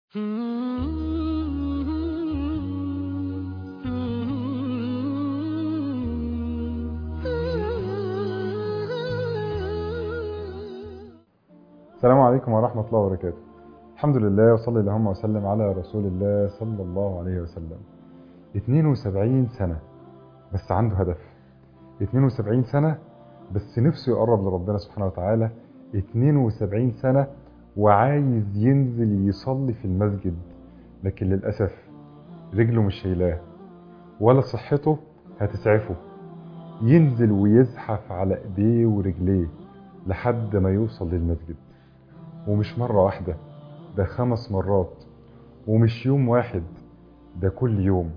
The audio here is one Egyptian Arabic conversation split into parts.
السلام عليكم ورحمة الله وبركاته الحمد لله وصلي اللهم وسلم على رسول الله صلى الله عليه وسلم 72 سنة بس عنده هدف 72 سنة بس نفسه يقرب لربنا سبحانه وتعالى 72 سنة وعايز ينزل يصلي في المسجد لكن للأسف رجله مش شايلاه ولا صحته هتسعفه ينزل ويزحف على ايديه ورجليه لحد ما يوصل للمسجد ومش مرة واحدة ده خمس مرات ومش يوم واحد ده كل يوم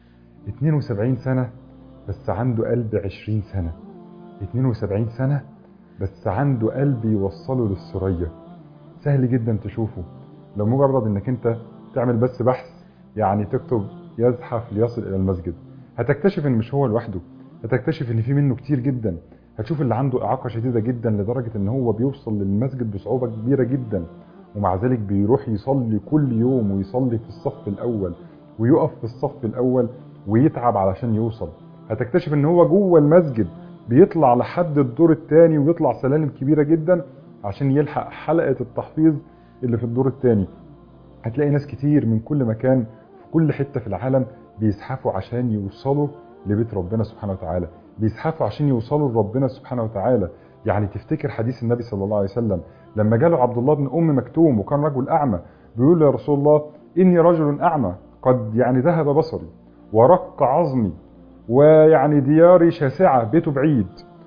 72 سنة بس عنده قلب 20 سنة 72 سنة بس عنده قلب يوصله للسرية سهل جدا تشوفه لو مجرد انك انت تعمل بس بحث يعني تكتب يزحف ليصل الى المسجد هتكتشف ان مش هو لوحده هتكتشف ان في منه كتير جدا هتشوف اللي عنده اعاقه شديده جدا لدرجه ان هو بيوصل للمسجد بصعوبه كبيره جدا ومع ذلك بيروح يصلي كل يوم ويصلي في الصف الاول ويقف في الصف الاول ويتعب علشان يوصل هتكتشف ان هو جوه المسجد بيطلع لحد الدور الثاني ويطلع سلالم كبيره جدا عشان يلحق حلقه التحفيظ اللي في الدور الثاني هتلاقي ناس كتير من كل مكان في كل حته في العالم بيزحفوا عشان يوصلوا لبيت ربنا سبحانه وتعالى بيزحفوا عشان يوصلوا لربنا سبحانه وتعالى يعني تفتكر حديث النبي صلى الله عليه وسلم لما جاله عبد الله بن ام مكتوم وكان رجل اعمى بيقول له يا رسول الله اني رجل اعمى قد يعني ذهب بصري ورق عظمي ويعني دياري شاسعه بيته بعيد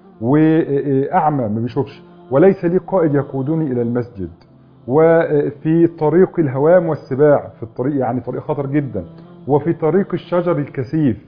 واعمى ما بيشوفش وليس لي قائد يقودني الى المسجد وفي طريق الهوام والسباع في الطريق يعني طريق خطر جدا وفي طريق الشجر الكثيف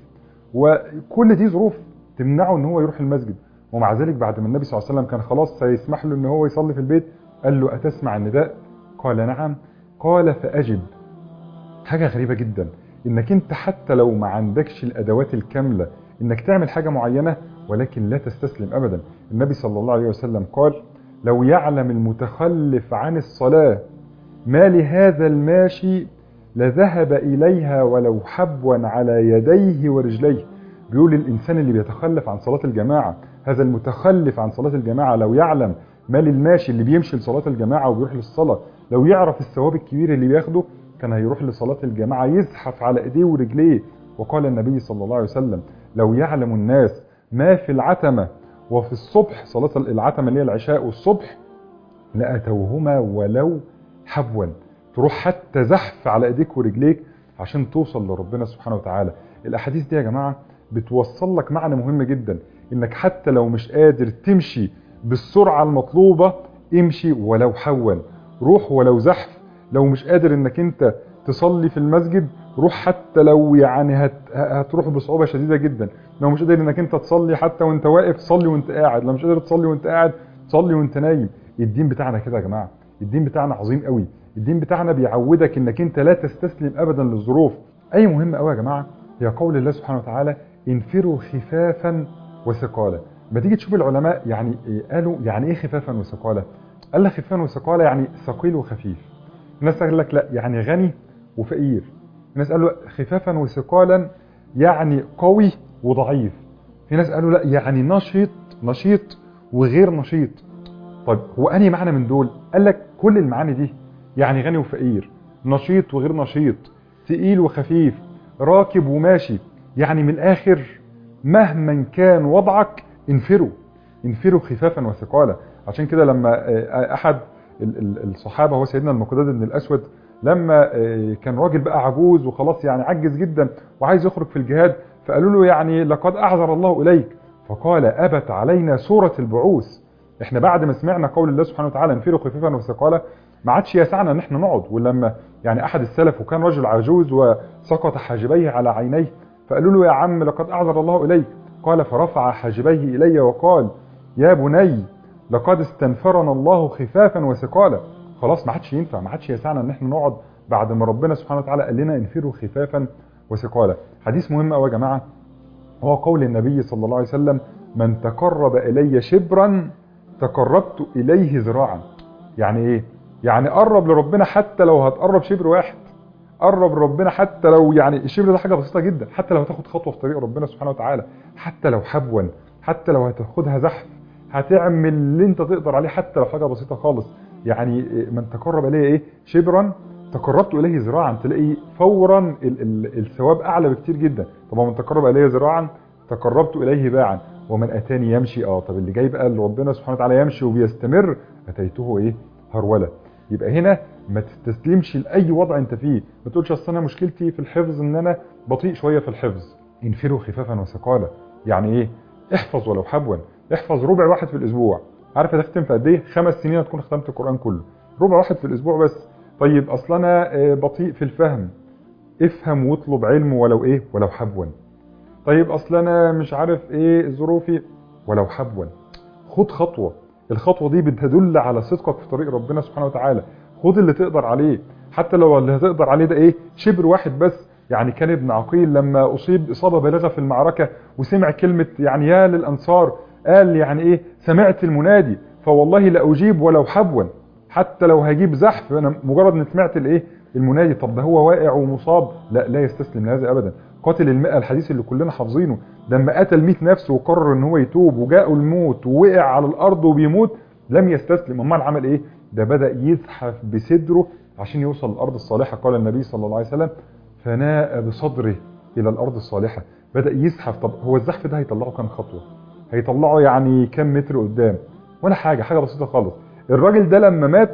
وكل دي ظروف تمنعه ان هو يروح المسجد ومع ذلك بعد ما النبي صلى الله عليه وسلم كان خلاص سيسمح له ان هو يصلي في البيت قال له اتسمع النداء قال نعم قال فاجب حاجه غريبه جدا انك انت حتى لو ما عندكش الادوات الكامله انك تعمل حاجه معينه ولكن لا تستسلم ابدا النبي صلى الله عليه وسلم قال لو يعلم المتخلف عن الصلاه ما لهذا الماشي لذهب اليها ولو حبوا على يديه ورجليه بيقول الإنسان اللي بيتخلف عن صلاة الجماعة هذا المتخلف عن صلاة الجماعة لو يعلم ما للماشي اللي بيمشي لصلاة الجماعة وبيروح للصلاة لو يعرف الثواب الكبير اللي بياخده كان هيروح لصلاة الجماعة يزحف على ايديه ورجليه وقال النبي صلى الله عليه وسلم لو يعلم الناس ما في العتمة وفي الصبح صلاة العتمة اللي هي العشاء والصبح لأتوهما ولو حبوا تروح حتى زحف على ايديك ورجليك عشان توصل لربنا سبحانه وتعالى الاحاديث دي يا جماعه بتوصل لك معنى مهم جدا انك حتى لو مش قادر تمشي بالسرعة المطلوبة امشي ولو حوا روح ولو زحف لو مش قادر انك انت تصلي في المسجد روح حتى لو يعني هت... هتروح بصعوبة شديدة جدا لو مش قادر انك انت تصلي حتى وانت واقف صلي وانت قاعد لو مش قادر تصلي وانت قاعد صلي وانت نايم الدين بتاعنا كده يا جماعة الدين بتاعنا عظيم قوي الدين بتاعنا بيعودك انك انت لا تستسلم ابدا للظروف اي مهم قوي يا جماعة هي قول الله سبحانه وتعالى انفروا خفافا وثقالا ما تيجي تشوف العلماء يعني قالوا يعني ايه خفافا وثقالا قال لك خفافا وثقالا يعني ثقيل وخفيف الناس قال لك لا يعني غني وفقير الناس قالوا خفافا وثقالا يعني قوي وضعيف في ناس قالوا لا يعني نشيط نشيط وغير نشيط طيب هو انهي معنى من دول قال لك كل المعاني دي يعني غني وفقير نشيط وغير نشيط تقيل وخفيف راكب وماشي يعني من الاخر مهما كان وضعك انفروا انفروا خفافا وثقالا عشان كده لما احد الصحابه هو سيدنا المقداد بن الاسود لما كان راجل بقى عجوز وخلاص يعني عجز جدا وعايز يخرج في الجهاد فقالوا له يعني لقد اعذر الله اليك فقال ابت علينا سوره البعوث احنا بعد ما سمعنا قول الله سبحانه وتعالى انفروا خفافا وثقالا ما عادش يسعنا ان احنا نقعد ولما يعني احد السلف وكان رجل عجوز وسقط حاجبيه على عينيه فقالوا له يا عم لقد أعذر الله إليك قال فرفع حاجبيه إلي وقال يا بني لقد استنفرنا الله خفافا وثقالا خلاص ما عادش ينفع ما عادش يسعنا ان احنا نقعد بعد ما ربنا سبحانه وتعالى قال لنا انفروا خفافا وثقالا حديث مهم قوي يا جماعه هو قول النبي صلى الله عليه وسلم من تقرب الي شبرا تقربت اليه ذراعا يعني ايه يعني قرب لربنا حتى لو هتقرب شبر واحد قرب ربنا حتى لو يعني الشبر ده حاجه بسيطه جدا حتى لو هتاخد خطوه في طريق ربنا سبحانه وتعالى حتى لو حبوا حتى لو هتاخدها زحف هتعمل اللي انت تقدر عليه حتى لو حاجه بسيطه خالص يعني من تقرب اليه ايه شبرا تقربت اليه ذراعا تلاقي فورا ال ال الثواب اعلى بكتير جدا طبعا من تقرب اليه ذراعا تقربت اليه باعا ومن اتاني يمشي اه طب اللي جاي بقى ربنا سبحانه وتعالى يمشي وبيستمر اتيته ايه هروله يبقى هنا ما تستسلمش لاي وضع انت فيه ما تقولش اصل انا مشكلتي في الحفظ ان انا بطيء شويه في الحفظ انفروا خفافا وثقالا يعني ايه احفظ ولو حبوا احفظ ربع واحد في الاسبوع عارف هتختم في قد ايه خمس سنين هتكون ختمت القران كله ربع واحد في الاسبوع بس طيب اصل انا بطيء في الفهم افهم واطلب علم ولو ايه ولو حبوا طيب اصل انا مش عارف ايه ظروفي ولو حبوا خد خطوه الخطوه دي بتدل على صدقك في طريق ربنا سبحانه وتعالى خد اللي تقدر عليه حتى لو اللي هتقدر عليه ده ايه شبر واحد بس يعني كان ابن عقيل لما اصيب اصابه بالغه في المعركه وسمع كلمه يعني يا للانصار قال يعني ايه سمعت المنادي فوالله لاجيب ولو حبوا حتى لو هجيب زحف انا مجرد ان سمعت الايه المنادي طب ده هو واقع ومصاب لا لا يستسلم لهذا ابدا قاتل المئة الحديث اللي كلنا حافظينه لما قتل 100 نفس وقرر ان هو يتوب وجاءه الموت ووقع على الارض وبيموت لم يستسلم امال عمل ايه ده بدا يزحف بصدره عشان يوصل للارض الصالحه قال النبي صلى الله عليه وسلم فناء بصدره الى الارض الصالحه بدا يزحف طب هو الزحف ده هيطلعه كام خطوه هيطلعه يعني كام متر قدام ولا حاجه حاجه بسيطه خالص الراجل ده لما مات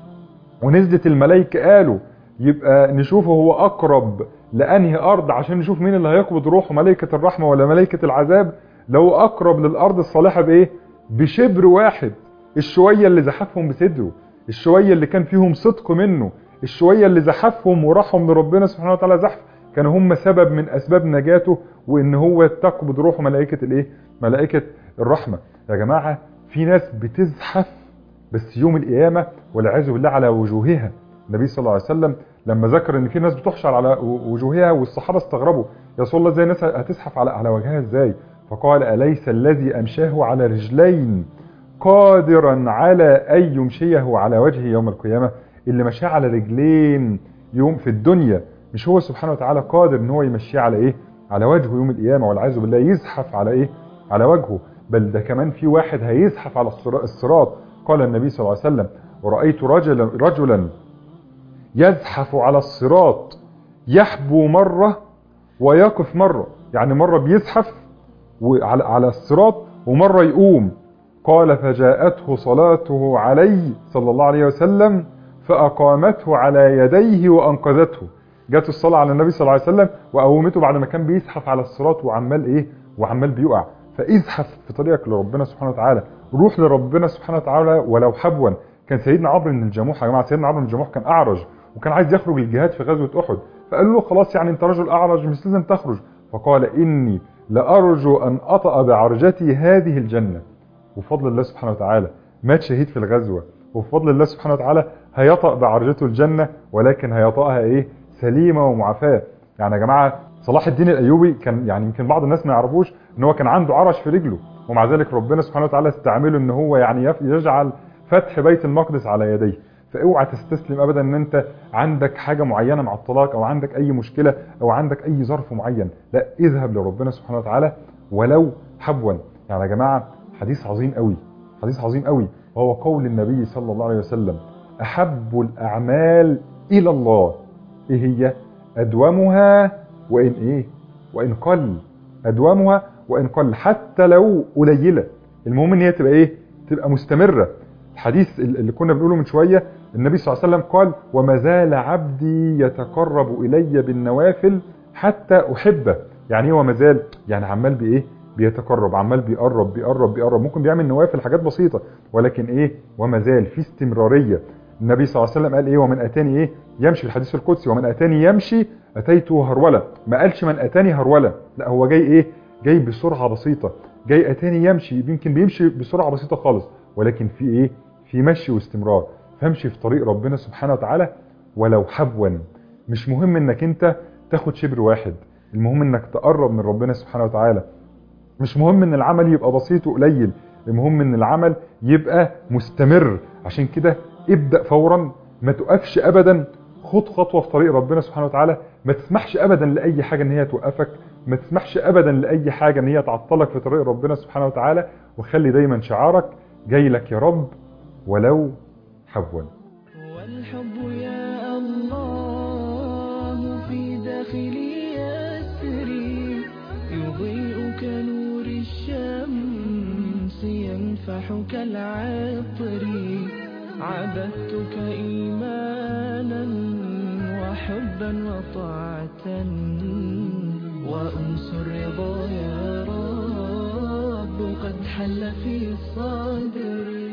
ونزلت الملائكه قالوا يبقى نشوفه هو اقرب لانهي ارض عشان نشوف مين اللي هيقبض روحه ملائكه الرحمه ولا ملائكه العذاب لو اقرب للارض الصالحه بايه بشبر واحد الشويه اللي زحفهم بصدره الشويه اللي كان فيهم صدق منه الشويه اللي زحفهم وراحهم لربنا سبحانه وتعالى زحف كانوا هم سبب من اسباب نجاته وان هو تقبض روحه ملائكه الايه ملائكه الرحمه يا جماعه في ناس بتزحف بس يوم القيامه والعياذ بالله على وجوهها النبي صلى الله عليه وسلم لما ذكر ان في ناس بتحشر على وجوهها والصحابه استغربوا يا رسول الله ازاي الناس هتزحف على على وجهها ازاي فقال اليس الذي امشاه على رجلين قادرا على ان يمشيه على وجهه يوم القيامه اللي مشاه على رجلين يوم في الدنيا مش هو سبحانه وتعالى قادر ان هو يمشيه على ايه على وجهه يوم القيامه والعياذ بالله يزحف على ايه على وجهه بل ده كمان في واحد هيزحف على الصراط قال النبي صلى الله عليه وسلم ورأيت رجلا رجلا يزحف على الصراط يحبو مرة ويقف مرة يعني مرة بيزحف على على الصراط ومرة يقوم قال فجاءته صلاته عليه صلى الله عليه وسلم فأقامته على يديه وأنقذته جات الصلاة على النبي صلى الله عليه وسلم وقومته بعد ما كان بيزحف على الصراط وعمال ايه وعمال بيقع فازحف في طريقك لربنا سبحانه وتعالى روح لربنا سبحانه وتعالى ولو حبوا كان سيدنا عمرو بن الجموح يا جماعه سيدنا عمرو بن الجموح كان اعرج وكان عايز يخرج الجهاد في غزوه احد فقالوا له خلاص يعني انت رجل اعرج مش لازم تخرج فقال اني لارجو ان اطأ بعرجتي هذه الجنه وفضل الله سبحانه وتعالى مات شهيد في الغزوه وبفضل الله سبحانه وتعالى هيطأ بعرجته الجنه ولكن هيطأها ايه سليمه ومعافاه يعني يا جماعه صلاح الدين الايوبي كان يعني يمكن بعض الناس ما يعرفوش ان هو كان عنده عرش في رجله ومع ذلك ربنا سبحانه وتعالى استعمله ان هو يعني يجعل فتح بيت المقدس على يديه فاوعى تستسلم ابدا ان انت عندك حاجه معينه مع الطلاق او عندك اي مشكله او عندك اي ظرف معين لا اذهب لربنا سبحانه وتعالى ولو حبوا يعني يا جماعه حديث عظيم قوي حديث عظيم قوي وهو قول النبي صلى الله عليه وسلم احب الاعمال الى الله ايه هي ادومها وان ايه وان قل ادومها وان قل حتى لو قليله المهم ان هي تبقى ايه تبقى مستمره الحديث اللي كنا بنقوله من شويه النبي صلى الله عليه وسلم قال وما زال عبدي يتقرب الي بالنوافل حتى احبه يعني ايه وما زال يعني عمال بايه بيتقرب عمال بيقرب بيقرب بيقرب ممكن بيعمل نوافل حاجات بسيطه ولكن ايه وما زال في استمراريه النبي صلى الله عليه وسلم قال ايه ومن اتاني ايه يمشي الحديث القدسي ومن اتاني يمشي اتيته هروله ما قالش من اتاني هروله لا هو جاي ايه جاي بسرعه بسيطه جاي اتاني يمشي يمكن بيمشي بسرعه بسيطه خالص ولكن في ايه في مشي واستمرار فامشي في طريق ربنا سبحانه وتعالى ولو حبوا مش مهم انك انت تاخد شبر واحد المهم انك تقرب من ربنا سبحانه وتعالى مش مهم ان العمل يبقى بسيط وقليل المهم ان العمل يبقى مستمر عشان كده ابدأ فورا ما تقفش ابدا خد خطوه في طريق ربنا سبحانه وتعالى ما تسمحش ابدا لاي حاجه ان هي توقفك ما تسمحش ابدا لاي حاجه ان هي تعطلك في طريق ربنا سبحانه وتعالى وخلي دايما شعارك جاي لك يا رب ولو حبوا والحب يا الله في داخلي يسري يضيء كنور الشمس ينفح كالعطر عبدتك إيمانا وحبا وطاعة وأنس الرضا يا رب قد حل في صدري